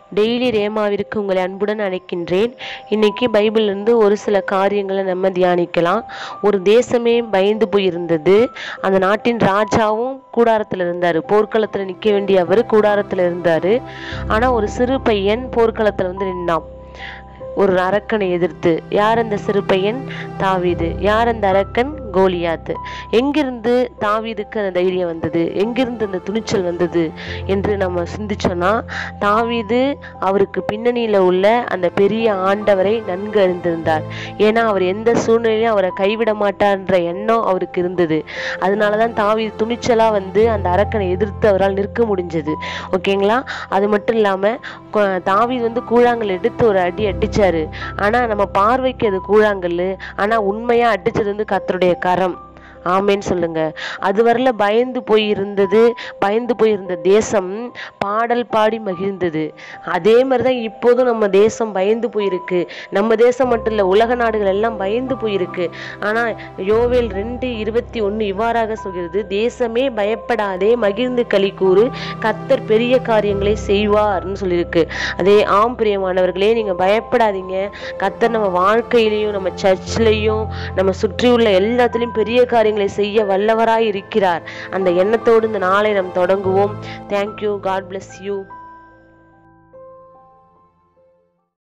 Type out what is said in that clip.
daily ரேமாவிற்கு உங்களை அன்புடன் அழைக்கின்றேன் இன்னைக்கு பைபிள்லேருந்து ஒரு சில காரியங்களை நம்ம தியானிக்கலாம் ஒரு தேசமே பயந்து போயிருந்தது அந்த நாட்டின் ராஜாவும் கூடாரத்தில் இருந்தார் போர்க்களத்தில் நிற்க வேண்டிய அவர் கூடாரத்தில் இருந்தார் ஆனால் ஒரு சிறு பையன் போர்க்களத்தில் வந்து நின்னான் ஒரு அரக்கனை எதிர்த்து யார் அந்த சிறு பையன் தாவீது யார் அந்த அரக்கன் கோலியாத்து எங்கிருந்து தாவீதுக்கு அந்த தைரியம் வந்தது எங்கிருந்து அந்த துணிச்சல் வந்தது என்று நம்ம சிந்திச்சோன்னா தாவீது அவருக்கு பின்னணியில் உள்ள அந்த பெரிய ஆண்டவரை நன்கு அறிந்திருந்தார் ஏன்னா அவர் எந்த சூழ்நிலையும் அவரை கைவிட மாட்டார்ன்ற எண்ணம் அவருக்கு இருந்தது அதனால தான் தாவீது துணிச்சலாக வந்து அந்த அரக்கனை எதிர்த்து அவரால் நிற்க முடிஞ்சது ஓகேங்களா அது மட்டும் இல்லாமல் தாவீது வந்து கூழாங்கல் எடுத்து ஒரு அடி அடிச்சாரு ஆனா நம்ம பார்வைக்கு அது கூழாங்கல் ஆனா உண்மையா அடிச்சது வந்து கர்த்தருடைய கரம் ஆமேன்னு சொல்லுங்க அது வரல பயந்து போய் இருந்தது பயந்து போயிருந்த தேசம் பாடல் பாடி மகிழ்ந்தது அதே மாதிரி தான் இப்போதும் நம்ம தேசம் பயந்து போயிருக்கு நம்ம தேசம் மட்டும் இல்லை உலக நாடுகள் எல்லாம் பயந்து போயிருக்கு ஆனால் யோவேல் ரெண்டு இருபத்தி ஒன்று இவ்வாறாக சொல்கிறது தேசமே பயப்படாதே மகிழ்ந்து களி கூறு கத்தர் பெரிய காரியங்களை செய்வார்னு சொல்லியிருக்கு அதே ஆம் பிரியமானவர்களே நீங்கள் பயப்படாதீங்க கத்தர் நம்ம வாழ்க்கையிலையும் நம்ம சர்ச்லையும் நம்ம சுற்றியுள்ள எல்லாத்துலேயும் பெரிய காரியங்களை செய்ய வல்லவராய் இருக்கிறார் அந்த எண்ணத்தோடு இந்த நாளை நாம் தொடங்குவோம் தேங்க்யூ காட் bless யூ